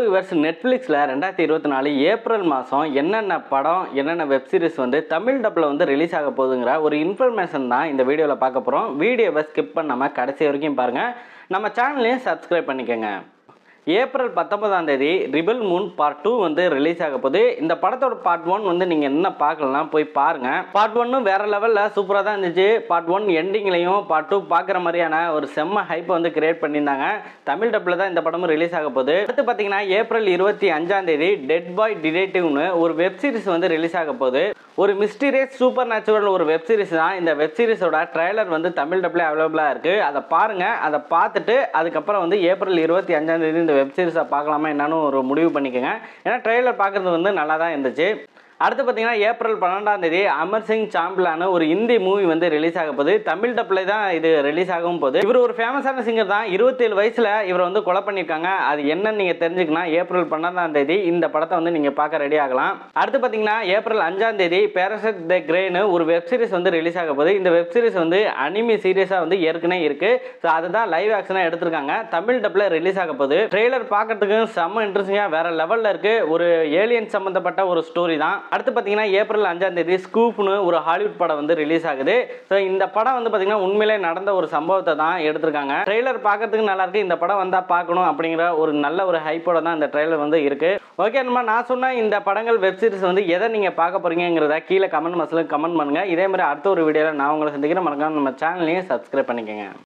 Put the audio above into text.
viewers நெட்ஃப்ளிக்ஸில் ரெண்டாயிரத்தி இருபத்தி நாலு ஏப்ரல் மாதம் என்னென்ன படம் என்னென்ன வெப் சீரிஸ் வந்து தமிழ் டப்பில் வந்து ரிலீஸ் ஆக போகுதுங்கிற ஒரு இன்ஃபர்மேஷன் தான் இந்த வீடியோவில் பார்க்க போகிறோம் வீடியோவை ஸ்கிப் பண்ணாமல் கடைசி வரைக்கும் பாருங்கள் நம்ம சேனலையும் சப்ஸ்கிரைப் பண்ணிக்கோங்க ஏப்ரல் பத்தொன்பதாம் தேதி ரிபல் மூன் பார்ட் டூ வந்து ரிலீஸ் ஆக போகுது இந்த படத்தோட பார்ட் ஒன் வந்து நீங்கள் என்ன பார்க்கலாம் போய் பாருங்க பார்ட் ஒன்னும் வேற லெவலில் சூப்பராக தான் இருந்துச்சு பார்ட் ஒன் எண்டிங்லையும் பார்ட் டூ பார்க்குற மாதிரியான ஒரு செம்ம ஹைப்பை வந்து கிரியேட் பண்ணியிருந்தாங்க தமிழ் டப்பில் தான் இந்த படமும் ரிலீஸ் ஆக போகுது அடுத்து பார்த்தீங்கன்னா ஏப்ரல் இருபத்தி அஞ்சாம் தேதி டெட் பாய் டிடெக்டிவ்னு ஒரு வெப் சீரிஸ் வந்து ரிலீஸ் ஆக போகுது ஒரு மிஸ்டீரியஸ் சூப்பர் நேச்சுரல் ஒரு வெப் சீரிஸ் தான் இந்த வெப் சீரிஸோட ட்ரைலர் வந்து தமிழ் டப்ல அவைலபிளாக இருக்குது அதை பாருங்கள் அதை பார்த்துட்டு அதுக்கப்புறம் வந்து ஏப்ரல் இருபத்தி அஞ்சாம் தேதி இந்த வெப் சீரிஸை பார்க்கலாமா என்னன்னு ஒரு முடிவு பண்ணிக்கோங்க ஏன்னா ட்ரெய்லர் பார்க்குறது வந்து நல்லா தான் இருந்துச்சு அடுத்து பார்த்தீங்கன்னா ஏப்ரல் பன்னெண்டாம் தேதி அமர் சிங் சாம்பிளான ஒரு இந்தி மூவி வந்து ரிலீஸ் ஆக போகுது தமிழ் டப்பில் தான் இது ரிலீஸ் ஆகவும் போகுது இவர் ஒரு ஃபேமஸான சிங்கர் தான் இருபத்தேழு வயசில் இவர் வந்து கொலை பண்ணியிருக்காங்க அது என்னன்னு நீங்கள் தெரிஞ்சுக்கணும் ஏப்ரல் பன்னெண்டாம் தேதி இந்த படத்தை வந்து நீங்கள் பார்க்க ரெடி ஆகலாம் அடுத்து பார்த்தீங்கன்னா ஏப்ரல் அஞ்சாம் தேதி பேரசட் த கிரேனு ஒரு வெப் சீரிஸ் வந்து ரிலீஸ் ஆக போகுது இந்த வெப் சீரிஸ் வந்து அனிமி சீரியஸாக வந்து ஏற்கனவே இருக்கு ஸோ அதுதான் லைவ் ஆக்ஷனாக எடுத்திருக்காங்க தமிழ் டப்பில் ரிலீஸ் ஆக போகுது ட்ரெய்லர் பார்க்கறதுக்கு செம்ம இன்ட்ரெஸ்டிங்காக வேற லெவலில் இருக்கு ஒரு ஏலியன் சம்மந்தப்பட்ட ஒரு ஸ்டோரி தான் அடுத்து பார்த்தீங்கன்னா ஏப்ரல் அஞ்சாம் தேதி ஸ்கூப்னு ஒரு ஹாலிவுட் படம் வந்து ரிலீஸ் ஆகுது ஸோ இந்த படம் வந்து பார்த்தீங்கன்னா உண்மையிலே நடந்த ஒரு சம்பவத்தை தான் எடுத்திருக்காங்க ட்ரெய்லர் பார்க்கறதுக்கு நல்லா இருக்கு இந்த படம் வந்தால் பார்க்கணும் அப்படிங்கிற ஒரு நல்ல ஒரு ஹைப்போட தான் இந்த ட்ரெய்லர் வந்து இருக்கு ஓகே நம்ம நான் சொன்ன இந்த படங்கள் வெப் சீரிஸ் வந்து எதை நீங்கள் பார்க்க போறீங்கிறத கீழே கமெண்ட் மசில் கமெண்ட் பண்ணுங்க இதே மாதிரி அடுத்த ஒரு வீடியோவில் நான் உங்களை சந்திக்கிறேன் மறக்காம நம்ம சேனலையும் சப்ஸ்கிரைப் பண்ணிக்கோங்க